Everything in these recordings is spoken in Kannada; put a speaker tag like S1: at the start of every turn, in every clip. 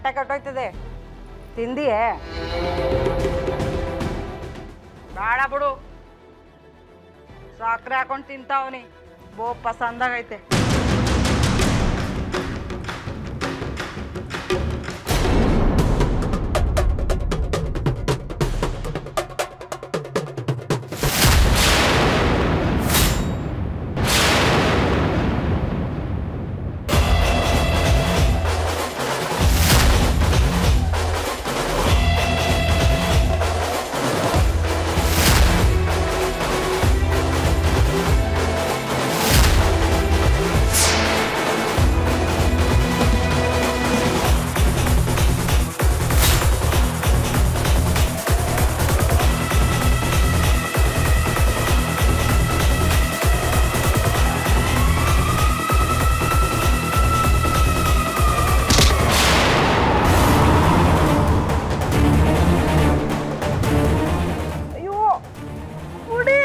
S1: ಹೊಟ್ಟೆ ಕಟ್ಟೋಯ್ತದೆ ತಿಂದಿಯೇ ಬೇಡ ಬಿಡು ಸಕ್ಕರೆ ಹಾಕೊಂಡು ತಿಂತಾವನಿ ಬೋ ಪಸಂದಾಗೈತೆ ಅಯ್ಯೋ ಮುಡಿ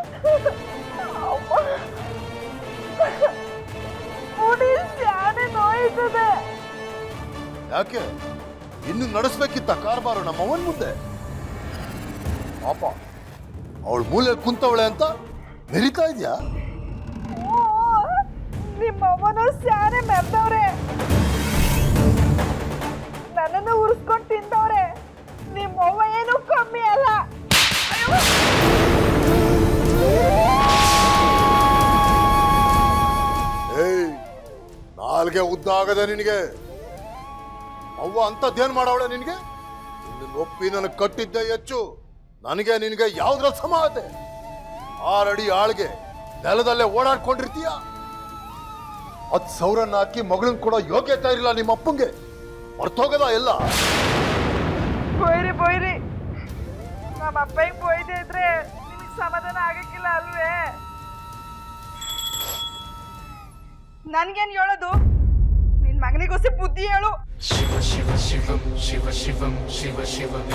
S1: ಮುಡಿ ಸ್ಯಾನೆ ನೋಯ್ತದೆ
S2: ಯಾಕೆ ಇನ್ನು ನಡೆಸ್ಬೇಕಿತ್ತ ಕಾರ್ಬಾರು ನಮ್ಮ ಅವನ್ ಮುಂದೆ ಪಾಪ ಅವಳು ಮೂಲೆ ಕುಂತವಳೆ ಅಂತ ಮೆರಿತಾ ಇದ್ಯಾ
S1: ನಿಮ್ಮ ಅಮ್ಮನು ಸ್ಯಾನೆ ಮೆರ್ದವ್ರೆ ನನ್ನನ್ನು ಉರ್ಸ್ಕೊಂಡು ತಿಂದವ್ರೆ ನಿಮ್ಮ ಅವ್ವ ಏನು ಕಮ್ಮಿ ಅಲ್ಲ ಅಯ್ಯೋ!
S2: ಏಯ್ ನಾಲ್ಗೆ ಉದ್ದ ಆಗದೆ ನಿನಗೆ ಅವ್ವ ಅಂತದ್ದೇನ್ ಮಾಡವಳೆ ನಿನಗೆ ನಿನ್ನ ಒಪ್ಪಿ ನನಗೆ ಕಟ್ಟಿದ್ದೆ ಹೆಚ್ಚು ನನಗೆ ನಿನಗೆ ಯಾವ್ದ್ರ ಸಮಾತೆ ಆರಡಿ ಆಳ್ಗೆ ನೆಲದಲ್ಲೇ ಓಡಾಡ್ಕೊಂಡಿರ್ತೀಯ ಹತ್ ಸಾವಿರನ್ನ ಹಾಕಿ ಮಗಳನ್ ಕೊಡೋ ಯೋಗ್ಯತೆ ಇರಲಿಲ್ಲ ನಿಮ್ಮ ಅಪ್ಪಂಗೆ ಮರ್ತೋಗದ ಎಲ್ಲ
S1: ಬೋಯ್ರಿ ಬೋಯ್ರಿ ನಮ್ಮ ಅಪ್ಪಂಗೆ ಬೋಯ್ದೆ ಇದ್ರೆ ನಿಮಗೆ ಸಮಾಧಾನ ಆಗಕ್ಕಿಲ್ಲ ಅಲ್ವೇ ನನ್ಗೇನ್ ಹೇಳೋದು ನಿನ್ ಮಗನಿಗೋಸಿ ಬುದ್ಧಿ ಹೇಳು
S3: ಶಿವ ಶಿವ ಶಿವಂ ಶಿವ ಶಿವಂ ಶಿವ ಶಿವಂ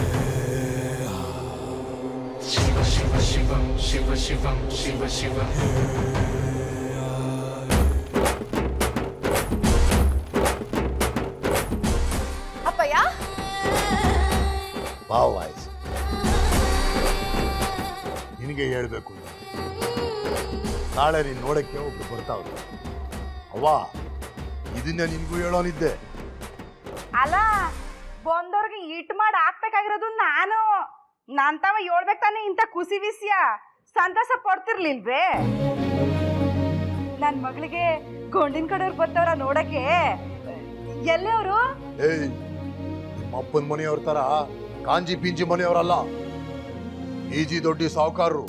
S3: ಶಿವ ಶಿವ ಶಿವಂ ಶಿವ ಶಿವಂ ಶಿವ ಶಿವಂ
S4: ಅಪ್ಪಯ್ಯ
S2: ಭಾವ ವಾಯ್ಸ್ ನಿನಗೆ ಹೇಳ್ಬೇಕು ನಾಳೆ ನೀನ್ ನೋಡಕ್ಕೆ ಒಬ್ರು ಬರ್ತಾವ್ರು ಅವ್ವ ಇದನ್ನ ನಿನ್ಗೂ ಹೇಳೋನಿದ್ದೆ
S1: ಅಲ್ಲ ಬಂದವ್ರಿಗೆ ಇಟ್ ಮಾಡಿ ಹಾಕ್ಬೇಕಾಗಿರೋದು ನಾನು ನಾನ್ ತವ ಹೇಳ್ಬೇಕು ತಾನೇ ಇಂಥ ಖುಷಿ ವಿಷಯ ಸಂತಸ ಪಡ್ತಿರ್ಲಿಲ್ವೇ ನನ್ ಮಗಳಿಗೆ ಗೊಂಡಿನ ಕಡೆಯವ್ರು ಬರ್ತಾವ್ರ ನೋಡಕ್ಕೆ ಎಲ್ಲೇ ಅವರು
S2: ಏಯ್ ನಿಮ್ಮ ಅಪ್ಪನ ಮನೆಯವ್ರ ತರ ಕಾಂಜಿ ಪಿಂಜಿ ಮನೆಯವರಲ್ಲ ಈಜಿ ದೊಡ್ಡಿ ಸಾಹುಕಾರರು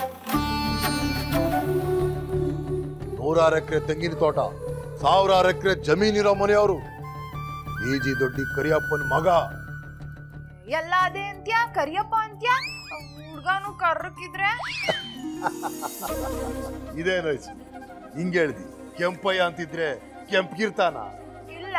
S2: ನೂರಾರು ಎಕರೆ ತೆಂಗಿನ ತೋಟ ಸಾವಿರಾರು ಎಕರೆ ಜಮೀನಿರೋ ಮನೆಯವರು ಈಜಿ ದೊಡ್ಡಿ ಕರಿಯಪ್ಪನ ಮಗ
S4: ಎಲ್ಲ ಅದೇ ಅಂತ್ಯ ಕರಿಯಪ್ಪ ಅಂತ್ಯ ಹುಡ್ಗನು ಕರ್ರಕ್ಕಿದ್ರೆ
S2: ಇದೇನು ಹಿಂಗೆ ಹೇಳ್ದಿ ಕೆಂಪಯ್ಯ ಅಂತಿದ್ರೆ ಕೆಂಪ್ಗಿರ್ತಾನ
S4: ಇಲ್ಲ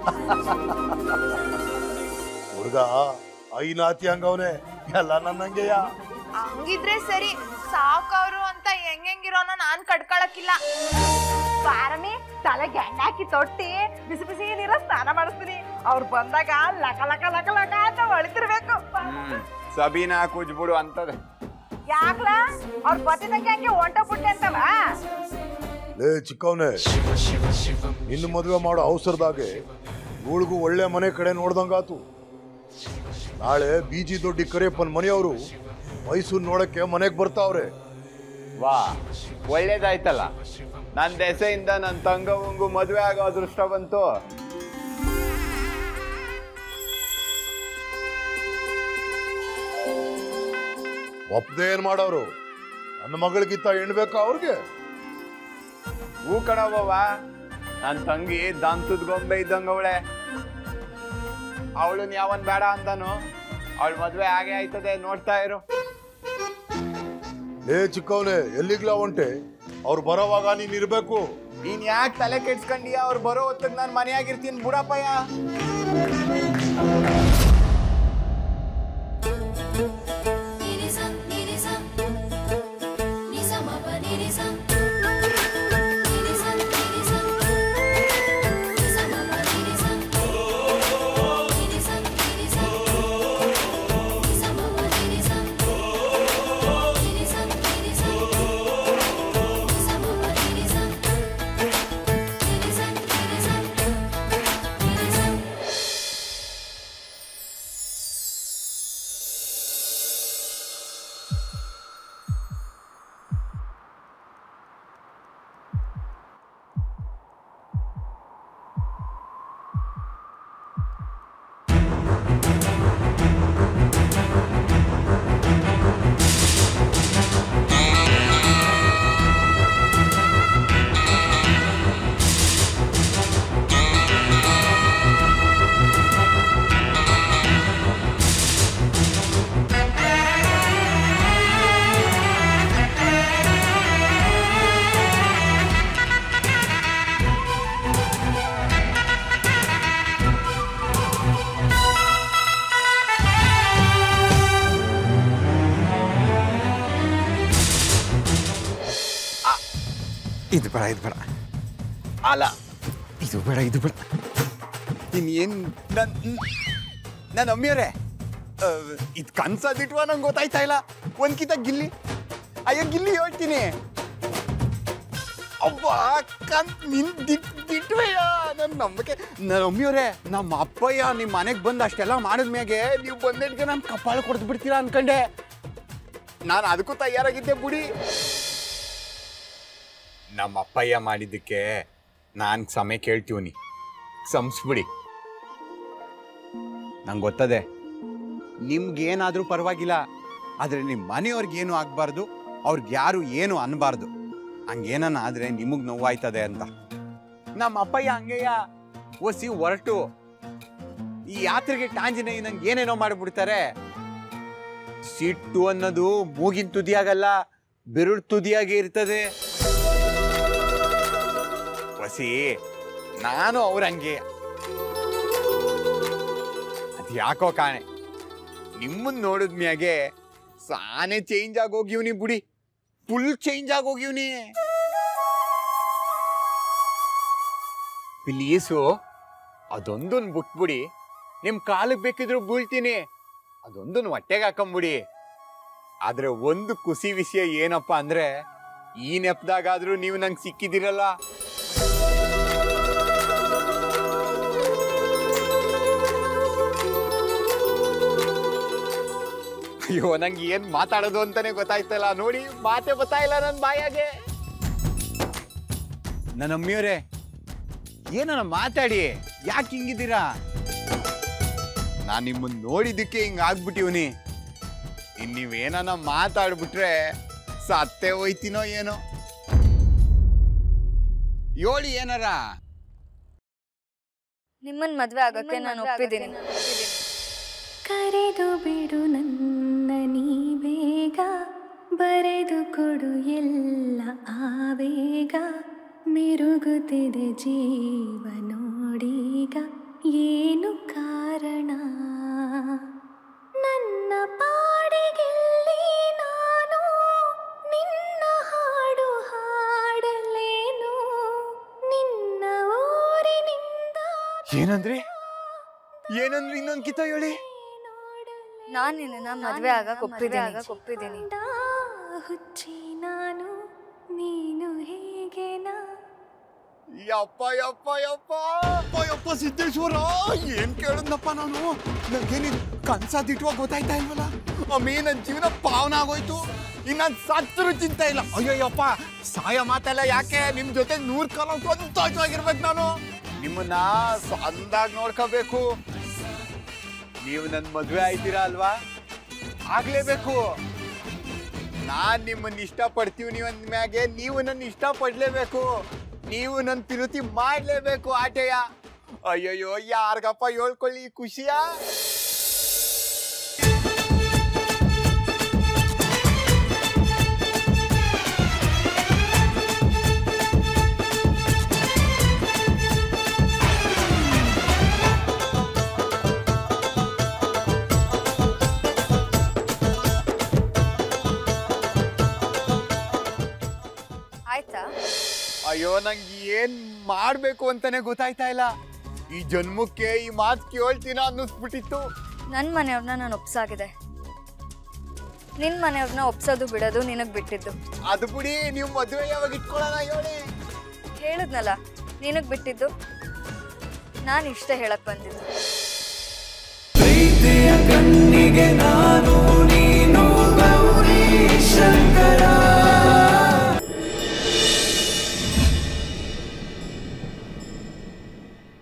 S2: ಹುಡುಗ ಐನಾತಿ ಹಂಗವನೆ ಎಲ್ಲ ನನ್ನಂಗೆಯ
S4: ಹಂಗಿದ್ರೆ ಸರಿ ಸಾಕವ್ರು ಅಂತ ಹೆಂಗಿರೋನ ನಾನ್ ಕಡ್ಕೊಳಕ್ಕಿಲ್ಲ
S1: ಪಾರಮಿ ತಲೆಗೆ ಎಣ್ಣೆ ಹಾಕಿ ತೊಟ್ಟಿ ಬಿಸಿ ಬಿಸಿ ನೀರ ಸ್ನಾನ ಮಾಡಿಸ್ತೀನಿ ಅವ್ರು ಬಂದಾಗ ಲಕ ಲಕ ಲಕ ಲಕ ಅಂತ ಹೊಳಿತಿರ್ಬೇಕು
S5: ಸಬೀನಾ ಕೂಜ್ಬಿಡು ಅಂತದೆ
S1: ಯಾಕ್ಲ ಅವ್ರು ಬತ್ತಿದಂಗೆ ಹಂಗೆ ಹೊಂಟ ಬಿಟ್ಟೆ ಅಂತವ
S2: ಲೇ ಚಿಕ್ಕವನೇ
S3: ಶಿವ ಶಿವ ಶಿವಂ
S2: ಇನ್ನು ಮದುವೆ ಮಾಡೋ ಅವಸರದಾಗೆ ಇವಳಿಗೂ ಒಳ್ಳೆ ಮನೆ ಕಡೆ ನೋಡ್ದಂಗಾತು ನಾಳೆ ಬೀಜಿ ದೊಡ್ಡಿ ಕರಿಯಪ್ಪನ ಮನೆಯವರು ಮೈಸೂರು ನೋಡಕ್ಕೆ ಮನೆಗೆ ಬರ್ತಾವ್ರೆ
S5: ವಾ ಒಳ್ಳೇದಾಯ್ತಲ್ಲ ನನ್ನ ದೆಸೆಯಿಂದ ನನ್ನ ತಂಗವಂಗು ಮದುವೆ ಆಗೋ ಅದೃಷ್ಟ ಬಂತು
S2: ಒಪ್ಪದೆ ಏನ್ ಮಾಡೋರು ನನ್ನ ಮಗಳಿಗಿತ್ತ ಹೆಣ್ಬೇಕಾ ಅವ್ರಿಗೆ
S5: ಹೂ ಕಣವ್ವ ನನ್ನ ತಂಗಿ ದಂತದ ಗೊಂಬೆ ಇದ್ದಂಗವಳೆ ಅವಳನ್ನ ಯಾವನ್ ಬೇಡ ಅಂತಾನು ಅವಳ ಮದುವೆ ಹಾಗೆ ಆಯ್ತದೆ ನೋಡ್ತಾ ಇರು
S2: ಲೇ ಚಿಕ್ಕವನೇ ಎಲ್ಲಿಗ್ಲ ಹೊಂಟೆ ಅವ್ರು ಬರೋವಾಗ ನೀನ್ ಇರ್ಬೇಕು
S5: ನೀನ್ ಯಾಕೆ ತಲೆ ಕೆಡ್ಸ್ಕೊಂಡೀಯ ಅವ್ರು ಬರೋ ಹೊತ್ತಿಗೆ ನಾನು ಮನೆಯಾಗಿರ್ತೀನಿ ಬುಡಪ್ಪಯ್ಯ
S6: Nirisa, nirisa, nisa mapa nirisa, nirisa, nirisa, nisa mapa nirisa,
S7: ಇದು ಬೇಡ ಇದು ಬೇಡ ಅಲ್ಲ ಇದು ಬೇಡ ಇದು ಬೇಡ ಇನ್ನೇನು ನನ್ನ ನನ್ನ ಅಮ್ಮಿಯವರೇ ಇದು ಕನ್ಸದಿಟ್ವ ನಂಗೆ ಗೊತ್ತಾಯ್ತಾ ಇಲ್ಲ ಒಂದ್ಕಿತ ಗಿಲ್ಲಿ ಅಯ್ಯೋ ಗಿಲ್ಲಿ ಹೇಳ್ತೀನಿ ಅವ್ವ ಕನ್ ನಿನ್ ದಿಟ್ ದಿಟ್ವಯ್ಯ ನನ್ನ ನಂಬಿಕೆ ನನ್ನ ಅಮ್ಮಿಯವರೇ ನಮ್ಮ ಅಪ್ಪಯ್ಯ ನಿಮ್ಮ ಮನೆಗೆ ಬಂದು ಅಷ್ಟೆಲ್ಲ ಮಾಡಿದ್ಮ್ಯಾಗೆ ನೀವು ಬಂದಿಟ್ಗೆ ನಾನು ಕಪಾಳ ಕೊಡ್ದು ಬಿಡ್ತೀರಾ ಅನ್ಕಂಡೆ ನಾನು ಅದಕ್ಕೂ ತಯಾರಾಗಿದ್ದೆ ಬುಡಿ ನಮ್ಮ ಅಪ್ಪಯ್ಯ ಮಾಡಿದ್ದಕ್ಕೆ ನಾನು ಸಮಯ ಕೇಳ್ತೀವನಿ ಸಂಸ್ಬಿಡಿ ನಂಗೆ ಗೊತ್ತದೆ ನಿಮ್ಗೇನಾದರೂ ಪರವಾಗಿಲ್ಲ ಆದರೆ ನಿಮ್ಮ ಮನೆಯವ್ರಿಗೇನು ಆಗಬಾರ್ದು ಅವ್ರಿಗೆ ಯಾರು ಏನು ಅನ್ಬಾರ್ದು ಹಂಗೇನನ್ನ ಆದರೆ ನಿಮಗೆ ನೋವಾಯ್ತದೆ ಅಂತ ನಮ್ಮ ಅಪ್ಪಯ್ಯ ಹಂಗೆಯ ಒಸಿ ಹೊರಟು ಈ ಯಾತ್ರೆಗೆ ಟಾಂಜಿನ ನಂಗೆ ಏನೇನೋ ಮಾಡಿಬಿಡ್ತಾರೆ ಸಿಟ್ಟು ಅನ್ನೋದು ಮೂಗಿನ ತುದಿಯಾಗಲ್ಲ ಬೆರಳು ತುದಿಯಾಗಿ ಇರ್ತದೆ ವಸಿ ನಾನು ಅವ್ರ ಹಂಗೆ ಅದು ಯಾಕೋ ಕಾಣೆ ನಿಮ್ಮನ್ನ ನೋಡಿದ್ಮ್ಯಾಗೆ ಸಾನೆ ಚೇಂಜ್ ಆಗೋಗಿವ್ನಿ ಬುಡಿ ಫುಲ್ ಚೇಂಜ್ ಆಗೋಗಿವ್ನಿ ಪ್ಲೀಸು ಅದೊಂದನ್ ಬಿಟ್ಬಿಡಿ ನಿಮ್ ಕಾಲಿಗೆ ಬೇಕಿದ್ರು ಬೀಳ್ತೀನಿ ಅದೊಂದನ್ ಹೊಟ್ಟೆಗೆ ಹಾಕೊಂಬಿಡಿ ಆದ್ರೆ ಒಂದು ಖುಷಿ ವಿಷಯ ಏನಪ್ಪಾ ಅಂದ್ರೆ ಈ ನೆಪದಾಗಾದ್ರೂ ನೀವು ನಂಗೆ ಸಿಕ್ಕಿದಿರಲ್ಲ ಅಯ್ಯೋ ನಂಗೆ ಏನ್ ಮಾತಾಡೋದು ಅಂತಾನೆ ಗೊತ್ತಾಯ್ತಲ್ಲ ನೋಡಿ ಮಾತೆ ಗೊತ್ತಾಯಿಲ್ಲ ನನ್ನ ಬಾಯಾಗೆ ನನ್ನ ಅಮ್ಮಿಯವರೇ ಏನನ್ನ ಮಾತಾಡಿ ಯಾಕೆ ಹಿಂಗಿದ್ದೀರಾ ನಾನು ನಿಮ್ಮನ್ನ ನೋಡಿದ್ದಕ್ಕೆ ಹಿಂಗ ಆಗ್ಬಿಟ್ಟಿವ್ನಿ ಇನ್ ನೀವೇನ ಮಾತಾಡ್ಬಿಟ್ರೆ ಸತ್ತೇ ಹೋಯ್ತೀನೋ ಏನೋ ಯೋಳಿ ಏನಾರ
S8: ನಿಮ್ಮನ್ ಮದ್ವೆ ಆಗಕ್ಕೆ ನಾನು ಒಪ್ಪಿದ್ದೀನಿ
S6: ಕರೆದು ಬಿಡು ನನ್ನ ನೀ ಬೇಗ ಬರೆದು ಕೊಡು ಎಲ್ಲ ಆವೇಗ ಮಿರುಗುತ್ತಿದೆ ಜೀವ ನೋಡೀಗ ಏನು ಕಾರಣ ನನ್ನ ಪಾಡಿಗೆಲ್ಲಿ ನಾನು ನಿನ್ನ ಹಾಡು ಹಾಡಲೇನು ನಿನ್ನ ಊರಿನಿಂದ
S7: ಏನಂದ್ರಿ ಏನಂದ್ರಿ ಇನ್ನೊಂದ್ ಕಿತ ಹೇಳಿ
S8: ನಾನ್ ನಿನ್ನ ಮದ್ವೆ ಆಗಕ್ ಒಪ್ಪಿದ್ದೀನಿ ಒಪ್ಪಿದ್ದೀನಿ
S6: ಕಂಡ ಹುಚ್ಚಿ ನಾನು ನೀನು ಹೇಗೆನಾ
S7: ಯಪ್ಪ ಯಪ್ಪ ಯಪ್ಪ ಯಪ್ಪ ಯಪ್ಪ ಸಿದ್ದೇಶ್ವರ ಏನ್ ಕೇಳಿದ್ನಪ್ಪ ನಾನು ನಂಗೇನಿ ಕನ್ಸದಿಟ್ವಾಗ ಗೊತ್ತಾಯ್ತಾ ಇಲ್ವಲ್ಲ ಅಮ್ಮಿ ನನ್ನ ಜೀವನ ಪಾವನ ಆಗೋಯ್ತು ಇನ್ನ ಸತ್ರು ಚಿಂತೆ ಇಲ್ಲ ಅಯ್ಯಯ್ಯಪ್ಪ ಸಾಯ ಮಾತೆಲ್ಲ ಯಾಕೆ ನಿಮ್ ಜೊತೆ ನೂರ್ ಕಾಲ ಸಂತೋಷವಾಗಿರ್ಬೇಕು ನಾನು ನಿಮ್ಮನ್ನ ಅಂದಾಗ್ ನೋಡ್ಕೋಬೇಕು ನೀವು ನನ್ ಮದ್ವೆ ಆಯ್ತೀರಾ ಅಲ್ವಾ ಆಗ್ಲೇಬೇಕು ನಾನ್ ನಿಮ್ಮನ್ನ ಇಷ್ಟ ಪಡ್ತೀವಿ ನೀವು ಮ್ಯಾಗೆ ನೀವು ನನ್ನ ಇಷ್ಟ ಪಡ್ಲೇಬೇಕು ನೀವು ನನ್ನ ತಿರುತಿ ಮಾಡ್ಲೇಬೇಕು ಆಟೆಯ ಅಯ್ಯಯ್ಯೋ ಯಾರಿಗಪ್ಪ ಹೇಳ್ಕೊಳ್ಳಿ ಈ ಖುಷಿಯ
S8: ಆಯ್ತಾ
S7: ಅಯ್ಯೋ ನಂಗೆ ಏನ್ ಮಾಡ್ಬೇಕು ಅಂತಾನೆ ಗೊತ್ತಾಯ್ತಾ ಇಲ್ಲ ಈ ಜನ್ಮಕ್ಕೆ ಈ ಮಾತು ಕೇಳ್ತೀನ ಅನ್ನಿಸ್ಬಿಟ್ಟಿತ್ತು
S8: ನನ್ ಮನೆಯವ್ರನ್ನ ನಾನು ಒಪ್ಸಾಗಿದೆ ನಿನ್ ಮನೆಯವ್ರನ್ನ ಒಪ್ಸೋದು ಬಿಡೋದು ನಿನಗ್ ಬಿಟ್ಟಿದ್ದು
S7: ಅದು ಬಿಡಿ ನೀವು ಮದುವೆ ಯಾವಾಗ ಇಟ್ಕೊಳ್ಳೋಣ ಹೇಳಿ
S8: ಹೇಳಿದ್ನಲ್ಲ ನಿನಗ್ ಬಿಟ್ಟಿದ್ದು ನಾನು ಇಷ್ಟ ಹೇಳಕ್ ಬಂದಿದ್ದು
S3: ಪ್ರೀತಿಯ ಕಣ್ಣಿಗೆ ನಾ